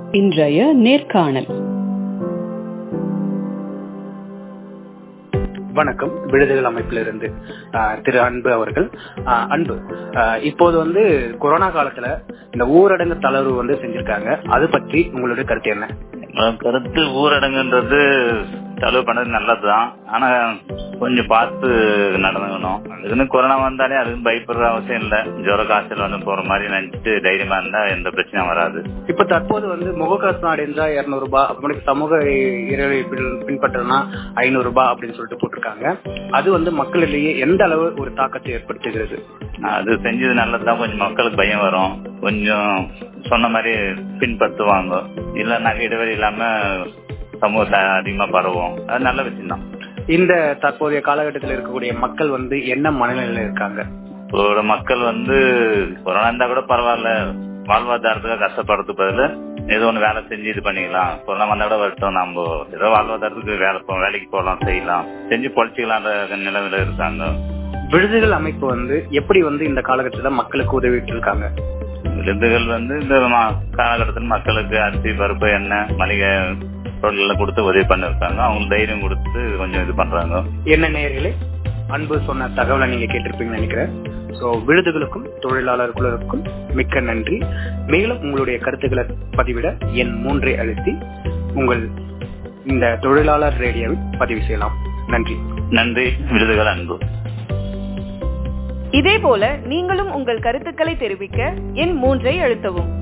இன்றைய நேர்காணல் வணக்கம் விடுதல் அமைப்பிலிருந்து ஆஹ், திரு அன்பு அவர்கள் ஆஹ், அன்பு ஆஹ், இப்போது வந்து கொரோனா காலத்துல இந்த ஊரடங்கு தளர்வு வந்து செஞ்சிருக்காங்க அது பற்றி உங்களுடைய கருத்து என்ன என் கருத்து ஊரடங்குன்றது செலவு பண்ணது நல்லதுதான் ஆனா கொஞ்சம் பார்த்து நடந்துக்கணும் அதுக்குன்னு கொரோனா வந்தாலே அதுக்கு பயப்படுற அவசியம் இல்ல ஜுர காய்ச்சல் வந்து போற மாதிரி நினைச்சிட்டு தைரியமா இருந்தா எந்த பிரச்சனையும் வராது இப்ப தற்போது வந்து முகக்கவசம் அடைஞ்சா இருநூறு ரூபாய் அப்படி சமூக இடைவெளி பின்- பின்பற்றனா ஐநூறு ரூபாய் அப்படின்னு சொல்லிட்டு போட்டிருக்காங்க அது வந்து மக்களிடையே எந்த அளவு ஒரு தாக்கத்தை ஏற்படுத்துகிறது அது செஞ்சது நல்லதுதான் கொஞ்சம் மக்களுக்கு பயம் வரும் கொஞ்சம் சொன்ன மாதிரி பின்பற்றுவாங்க இல்ல நகை இடைவெளி இல்லாம சமூகத்தை அதிகமா பரவும் அது நல்ல விஷயம் தான் இந்த தற்போதைய காலகட்டத்தில் இருக்கக்கூடிய மக்கள் வந்து என்ன மனநிலையில இருக்காங்க இப்போட மக்கள் வந்து கொரோனா இருந்தா கூட பரவாயில்ல வாழ்வாதாரத்துக்காக கஷ்டப்படுறதுக்கு பதிலு ஏதோ ஒண்ணு வேலை செஞ்சு இது பண்ணிக்கலாம் கொரோனா வந்தா கூட வரட்டும் நம்ம ஏதோ வாழ்வாதாரத்துக்கு வேலை போ வேலைக்கு போகலாம் செய்யலாம் செஞ்சு பொழைச்சிக்கலான்ற நிலைமையில இருக்காங்க விடுதிகள் அமைப்பு வந்து எப்படி வந்து இந்த காலகட்டத்துல மக்களுக்கு உதவிட்டு இருக்காங்க விருதுகள் வந்து இந்த ம- காலகட்டத்தில் மக்களுக்கு அரிசி பருப்பு எண்ணெய் மளிகை பொருட்கள் எல்லாம் கொடுத்து உதவி பண்ணிருக்காங்க அவங்களுக்கு தைரியம் கொடுத்து கொஞ்சம் இது பண்றாங்க என்ன நேயர்களே அன்பு சொன்ன தகவலை நீங்க கேட்டிருப்பீங்கன்னு நினைக்கிறேன் சோ விடுதிகளுக்கும் தொழிலாளர்களுக்கும் மிக்க நன்றி மேலும் உங்களுடைய கருத்துக்களை பதிவிட என் மூன்றை அழுத்தி உங்கள் இந்த தொழிலாளர் ரேடியோவில் பதிவு செய்யலாம் நன்றி நன்றி விருதுகள் அன்பு இதேபோல நீங்களும் உங்கள் கருத்துக்களை தெரிவிக்க எண் மூன்றை அழுத்தவும்